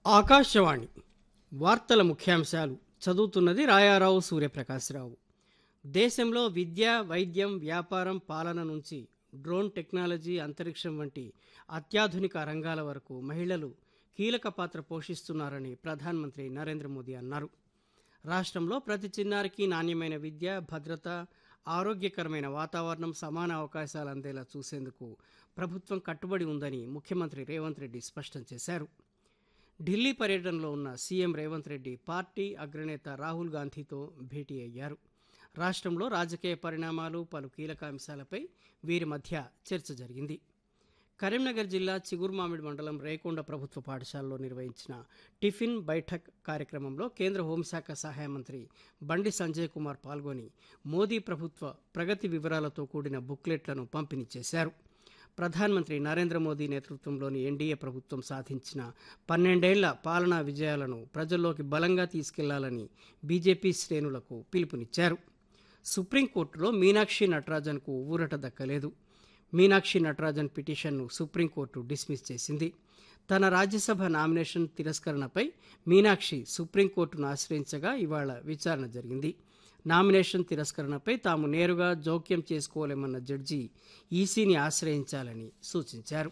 ఆకాశవాణి వార్తల ముఖ్యాంశాలు చదువుతున్నది రాయారావు సూర్యప్రకాశ్రావు దేశంలో విద్య వైద్యం వ్యాపారం పాలన నుంచి డ్రోన్ టెక్నాలజీ అంతరిక్షం వంటి అత్యాధునిక రంగాల వరకు మహిళలు కీలక పాత్ర పోషిస్తున్నారని ప్రధానమంత్రి నరేంద్ర మోదీ అన్నారు రాష్ట్రంలో ప్రతి చిన్నారికి నాణ్యమైన విద్య భద్రత ఆరోగ్యకరమైన వాతావరణం సమాన అవకాశాలు అందేలా చూసేందుకు ప్రభుత్వం కట్టుబడి ఉందని ముఖ్యమంత్రి రేవంత్ రెడ్డి స్పష్టం చేశారు ఢిల్లీ పర్యటనలో ఉన్న సీఎం రేవంత్ రెడ్డి పార్టీ అగ్రనేత రాహుల్ గాంధీతో భేటీ అయ్యారు రాష్ట్రంలో రాజకీయ పరిణామాలు పలు కీలక అంశాలపై వీరి మధ్య చర్చ జరిగింది కరీంనగర్ జిల్లా చిగురుమామిడి మండలం రేకొండ ప్రభుత్వ పాఠశాలలో నిర్వహించిన టిఫిన్ బైఠక్ కార్యక్రమంలో కేంద్ర హోంశాఖ సహాయ మంత్రి బండి సంజయ్ కుమార్ పాల్గొని మోదీ ప్రభుత్వ ప్రగతి వివరాలతో కూడిన బుక్లెట్లను పంపిణీ చేశారు ప్రధానమంత్రి నరేంద్ర మోదీ నేతృత్వంలోని ఎన్డీఏ ప్రభుత్వం సాధించిన పన్నెండేళ్ల పాలనా విజయాలను ప్రజల్లోకి బలంగా తీసుకెళ్లాలని బీజేపీ శ్రేణులకు పిలుపునిచ్చారు సుప్రీంకోర్టులో మీనాక్షి నటరాజన్కు ఊరట దక్కలేదు మీనాక్షి నటరాజన్ పిటిషన్ను సుప్రీంకోర్టు డిస్మిస్ చేసింది తన రాజ్యసభ నామినేషన్ తిరస్కరణపై మీనాక్షి సుప్రీంకోర్టును ఆశ్రయించగా ఇవాళ విచారణ జరిగింది నామినేషన్ తిరస్కరణపై తాము నేరుగా జోక్యం చేసుకోలేమన్న జడ్జి ఈసీని ఆశ్రయించాలని సూచించారు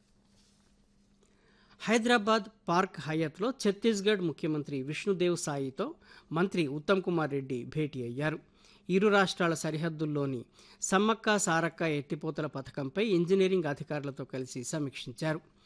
హైదరాబాద్ పార్క్ హయత్లో ఛత్తీస్గఢ్ ముఖ్యమంత్రి విష్ణుదేవ్ సాయితో మంత్రి ఉత్తమ్ కుమార్ రెడ్డి భేటీ అయ్యారు ఇరు రాష్ట్రాల సరిహద్దుల్లోని సమ్మక్క సారక్క ఎత్తిపోతల పథకంపై ఇంజనీరింగ్ అధికారులతో కలిసి సమీక్షించారు